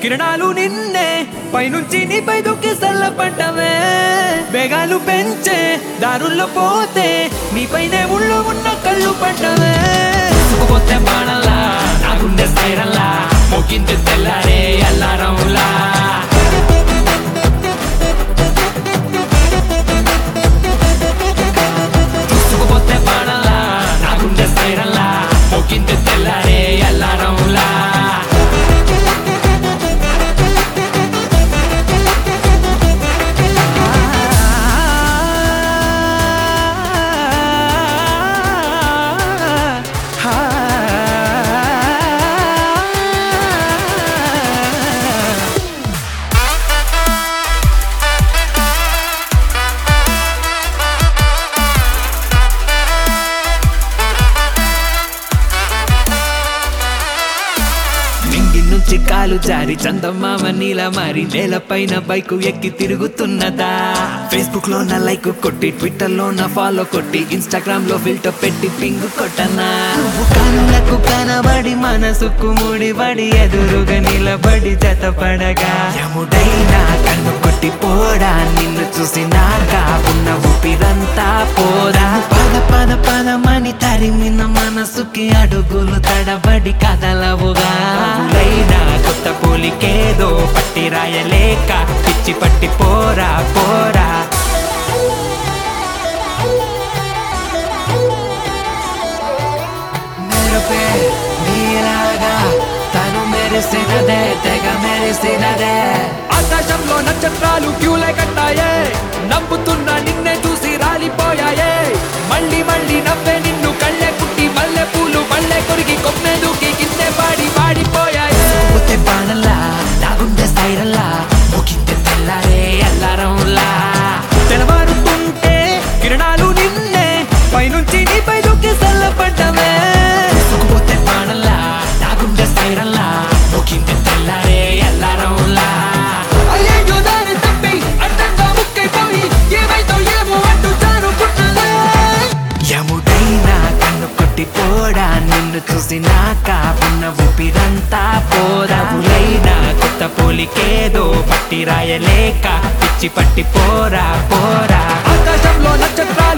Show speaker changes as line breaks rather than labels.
కిరణాలు నిన్నే పైనుంచి నీపై దుక్కి చల్లపడ్డవే వేగాలు పెంచే దారుల్లో పోతే నీపైనే ఉళ్ళు ఉన్న కళ్ళు పడ్డవే పోతే బాణలా నా గుండె సైరల్లా మోగింది తెల్లారే అల్లారంలా చూసుకుపోతే బాణలా నా గుండె సైరల్లా మోగింది తెల్లారే అల్లారంలా మింగి నుంచి కాలు జారి చందమామ నీల మారి నేలపైన బైకు ఎక్కి తిరుగుతున్నదా ఫేస్బుక్ లో నా లైక్ కొట్టి ట్విట్టర్ లో నా ఫాలో కొట్టి ఇన్స్టాగ్రామ్ లో ఫిల్టర్ పెట్టి పింగ్ కొట్టనా నువ్వు కనులకు కనబడి మనసుకు ముడిబడి ఎదురుగా నిలబడి జతపడగా యముడైనా కన్ను కొట్టి పోడా నిన్ను చూసినాక ఉన్న ఊపిరంతా పోదా పద పద పదమని తరిమిన మనసుకి అడుగులు తడబడి కదలవుగా లైనా కొత్త పోలికేదో పట్టి రాయలేక పిచ్చి పట్టి పోరా పోరా మెరుపే నీలాగా తను మెరిసినదే తెగ మెరిసినదే ఆకాశంలో నక్షత్రాలు క్యూలే కట్టాయే నవ్వుతున్న నిన్నే చూసి రాలిపోయాయే మళ్ళీ మళ్ళీ నవ్వే నిన్ను కళ్ళే పుట్టి మల్లె పూలు మళ్ళే కొరిగి కొమ్మె దూకి కిందే పాడి పాడిపోయాయే పోతే బాణల్లా నా గుండె సైరల్లా ముగిందే తెల్లారే అల్లారంలా తెలవారుతుంటే కిరణాలు నిన్నే పైనుంచి నీపై దూకి చల్లపడ్డవే పోతే బాణల్లా నా గుండె సైరల్లా ముగిందే తెల్లారే అల్లారంలా అయ్యయ్యో దారి తప్పి అడ్డంగా ముక్కైపోయి ఏమైతో ఏమో అంటూ జారుకుంటున్నా యముడైనా కన్ను కొట్టి పోడా నిన్ను చూసినాక ఉన్న ఊపిరంతా పోరావులైనా కొత్త పోలికేదో పట్టి రాయలేక పిచ్చి పట్టి పోరా పోరా ఆకాశంలో నక్షత్రాలు